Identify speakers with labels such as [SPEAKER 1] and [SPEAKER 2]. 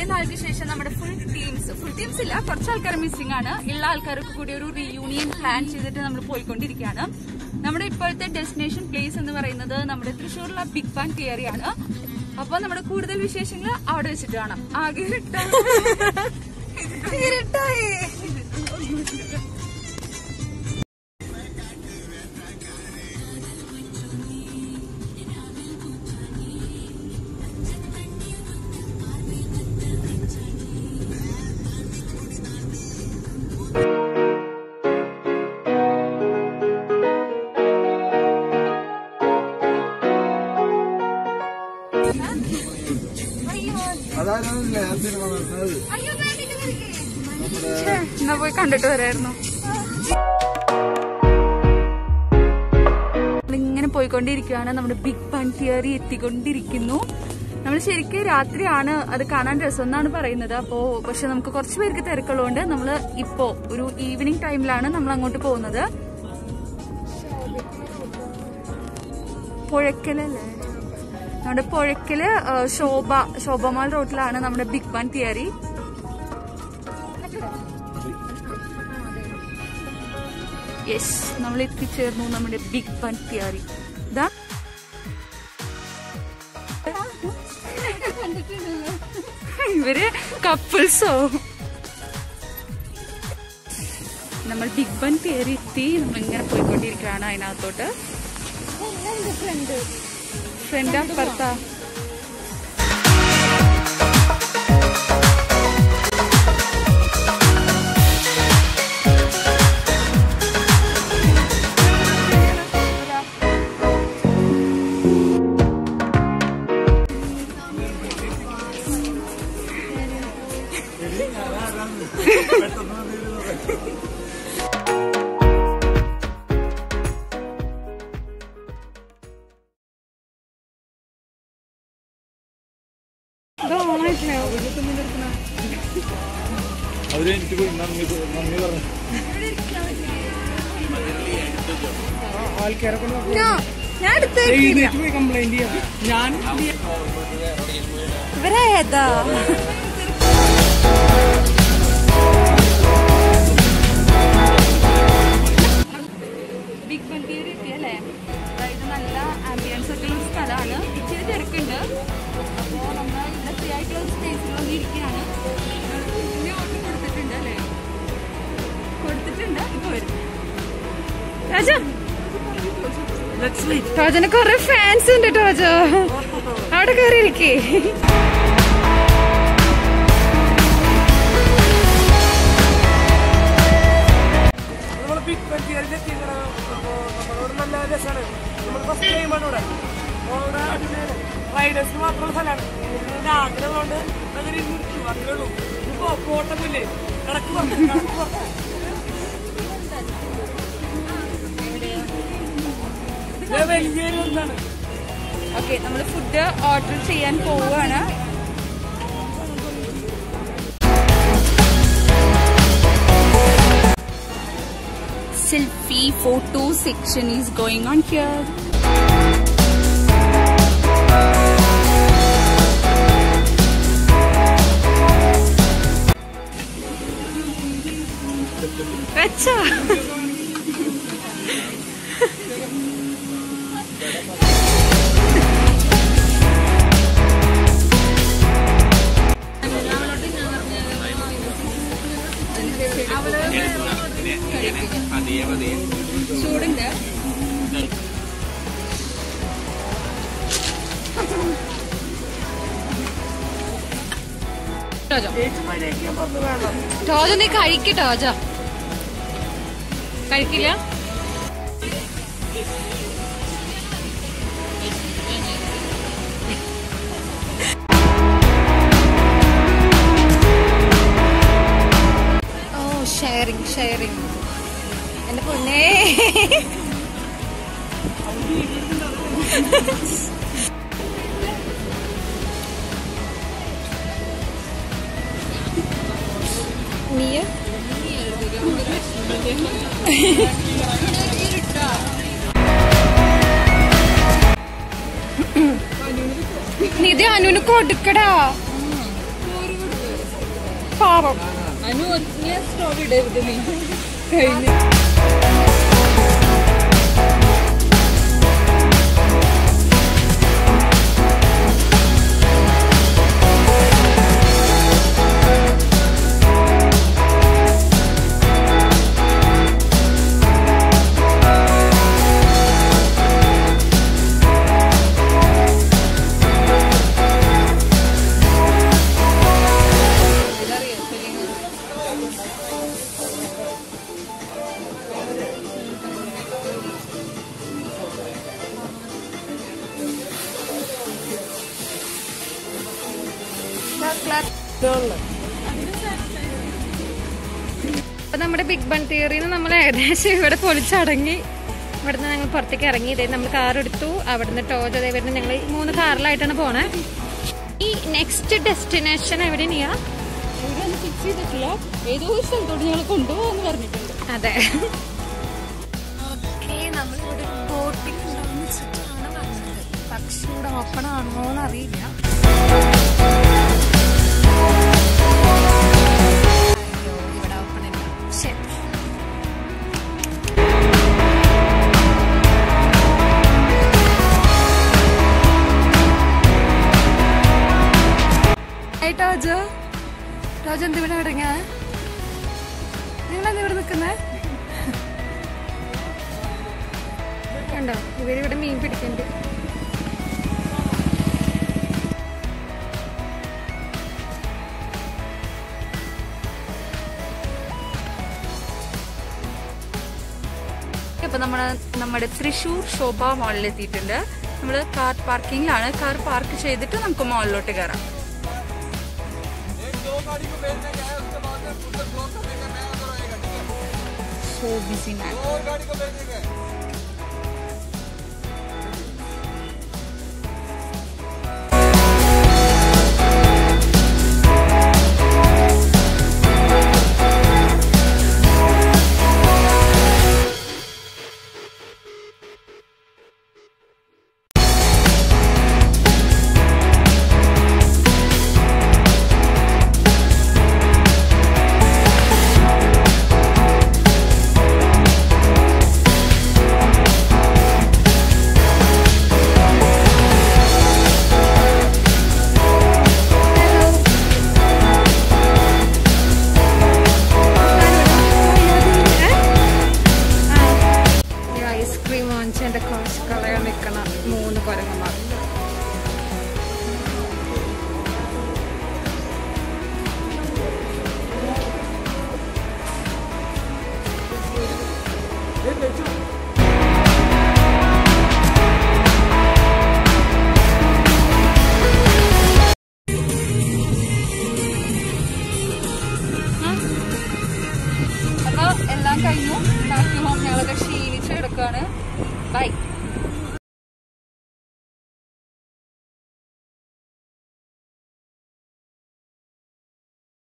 [SPEAKER 1] നാൾക്ക് ശേഷം നമ്മുടെ ഫുൾ ടീംസ് ഫുൾ ടീംസ് ഇല്ല കുറച്ച് ആൾക്കാർ മിസ്സിംഗ് ആണ് ഉള്ള ആൾക്കാരൊക്കെ കൂടി ഒരു റീയൂണിയൻ പ്ലാൻ ചെയ്തിട്ട് നമ്മൾ പോയിക്കൊണ്ടിരിക്കുകയാണ് നമ്മുടെ ഇപ്പോഴത്തെ ഡെസ്റ്റിനേഷൻ പ്ലേസ് എന്ന് പറയുന്നത് നമ്മുടെ തൃശ്ശൂരിലെ ബിഗ് ബാൻ തിയറി ആണ് അപ്പൊ നമ്മുടെ കൂടുതൽ വിശേഷങ്ങൾ അവിടെ വെച്ചിട്ട് കാണാം ആകെ ഇരുട്ടായി
[SPEAKER 2] അതായത് സിനിമ നടന്നത്
[SPEAKER 1] ഛേ, എന്നാ പോയി കണ്ടിട്ട് വരായിരുന്നു ഇങ്ങനെ പോയിക്കൊണ്ടിരിക്കുകയാണ് നമ്മുടെ ബിഗ് ബാൻ തിയറി എത്തിക്കൊണ്ടിരിക്കുന്നു നമ്മൾ ശരിക്കും രാത്രിയാണ് അത് കാണാൻ രസം എന്നാണ് പറയുന്നത് അപ്പോ പക്ഷെ നമുക്ക് കുറച്ച് പേർക്ക് തിരക്കുള്ളതുകൊണ്ട് നമ്മൾ ഇപ്പോ ഒരു ഈവനിങ് ടൈമിലാണ് നമ്മൾ അങ്ങോട്ട് പോകുന്നത് പുഴക്കലല്ലേ നമ്മുടെ പുഴക്കല് ആ, ശോഭ ശോഭമാൾ റോഡിലാണ് നമ്മുടെ ബിഗ് ബാൻ തിയറി യെസ് നമ്മൾ എത്തിച്ചേർന്നു നമ്മുടെ ബിഗ് ബാൻ തിയറി ഇതാ ഇവര് കപ്പിൾസോ നമ്മൾ ബിഗ് ബാൻ തിയറി എത്തി നമ്മൾ ഇങ്ങനെ പോയിക്കൊണ്ടിരിക്കുകയാണ് അതിനകത്തോട്ട് ഫ്രണ്ട് അപ്പുറത്താ
[SPEAKER 2] അവര് എനിക്ക് പോയി നന്ദി നന്ദി പറഞ്ഞു
[SPEAKER 1] ഞാൻ എടുത്ത്
[SPEAKER 3] കംപ്ലൈന്റ് ചെയ്യാം ഞാൻ
[SPEAKER 1] ഇവരേതാ ബിഗ് ബൺ തിയറി എത്തിയല്ലേ അതായത് നല്ല ആംബിയൻസ് ഒക്കെ ഉള്ള സ്ഥലമാണ് ഇച്ചിരി തിരക്കുണ്ട് അപ്പോൾ നമ്മൾ ഇവിടെ ഫ്രീ ആയിട്ടുള്ള ഒരു സ്പേസിൽ വന്ന് ഇരിക്കുകയാണ് ഇനി ഓർഡർ കൊടുത്തിട്ടുണ്ട് അല്ലേ കൊടുത്തിട്ടുണ്ട് ഇപ്പൊ വരും രാജ ടോജന് കുറെ ഫാൻസ് ഉണ്ട് ടോജ അവിടെ കയറിയിരിക്കേ
[SPEAKER 3] നമ്മൾ ബിഗ് ബൻ തിയറിയിൽ എത്തിക്കണം അപ്പോൾ നമ്മളോട് നല്ല രസമാണ് നമ്മൾ ഫസ്റ്റ് ടൈമാണ് ഇവിടെ അപ്പോൾ ഇവിടെ അടിപൊളിയാണ് റൈഡേഴ്സിന് മാത്രമുള്ള സ്ഥലമാണ് ഇതിൻ്റെ ആഗ്രഹമുള്ളതുകൊണ്ട് അങ്ങനെ നിർത്തി അത്രേ ഉള്ളൂ ഇപ്പോൾ കോട്ടമില്ലേ കിടക്ക് പറഞ്ഞു കിടക്ക് പറഞ്ഞു ഇത് വലിയൊരു എന്താണ്
[SPEAKER 1] ഓക്കെ നമ്മൾ ഫുഡ് ഓർഡർ ചെയ്യാൻ പോവുകയാണ് Selfie photo section is going on here. വെച്ചോ ചൂടുണ്ട്
[SPEAKER 3] ചേച്ചി മര്യാദയ്ക്ക് പറഞ്ഞു വേണം
[SPEAKER 1] ടോജ നീ കഴിക്ക് ടോജ കഴിക്കില്ല ഓ ഷെയറിങ് ഷെയറിങ് എന്റെ പൊന്നേ നീയ നിധി അനുന് കൊടുക്കടാ
[SPEAKER 3] പാവം
[SPEAKER 1] അനു ഞാൻ സ്റ്റോവ് ഇടരുത് നീ കഴിഞ്ഞു
[SPEAKER 4] അപ്പൊ നമ്മുടെ ബിഗ് ബൺ തിയറിന്ന് നമ്മൾ ഏകദേശം ഇവിടെ പൊളിച്ചടങ്ങി ഇവിടുന്ന് ഞങ്ങൾ പുറത്തേക്ക് ഇറങ്ങി ഇതേ നമ്മൾ കാർ എടുത്തു അവിടുന്ന് ടോജ് അതേ വരുന്ന ഞങ്ങൾ ഈ മൂന്ന് കാറിലായിട്ടാണ് പോണേ ഈ നെക്സ്റ്റ് ഡെസ്റ്റിനേഷൻ എവിടെയാ
[SPEAKER 1] ഇവിടെ ഒന്നും ഫിക്സ് ചെയ്തിട്ടില്ല ഏതോ ഒരു സ്ഥലത്തോട്ട് ഞങ്ങൾ കൊണ്ടുപോകാന്ന് പറഞ്ഞിട്ടുണ്ട്
[SPEAKER 4] അതെ
[SPEAKER 5] നമ്മളിവിടെ ബോട്ടിംഗ് ഉണ്ടാവുന്ന വെച്ചിട്ടാണ് പറഞ്ഞത് പക്ഷെ ഇവിടെ ഓപ്പൺ ആണോ എന്ന് അറിയില്ല അയ്യോ ഇവിടെ ഓപ്പൺ ഇല്ല ശരി
[SPEAKER 4] ടോജോ ടോജോ എന്ത് ഇവിടെ ഇടങ്ങ നിങ്ങളെന്ത് ഇവിടെ നിൽക്കുന്നേ കണ്ടോ ഇവരിവിടെ മീൻ പിടിക്കുന്നുണ്ട്
[SPEAKER 1] അപ്പൊ നമ്മള് നമ്മുടെ തൃശൂർ ശോഭ മാളിൽ എത്തിയിട്ടുണ്ട് നമ്മള് കാർ പാർക്കിങ്ങിലാണ് കാർ പാർക്ക് ചെയ്തിട്ട് നമുക്ക് മാളിലോട്ട് കയറാം സോ ബിസി മാൻ
[SPEAKER 4] ഈ ഐസ്ക്രീം വാങ്ങിച്ച് എന്റെ കുറച്ച് കളയാൻ നിൽക്കണ മൂന്ന് കുരങ്ങന്മാർ
[SPEAKER 1] അപ്പൊ എല്ലാം കഴിഞ്ഞു ബാക്കി ഹോം ഞങ്ങളൊക്കെ ക്ഷീണിച്ച് കിടക്കാണ് ബൈ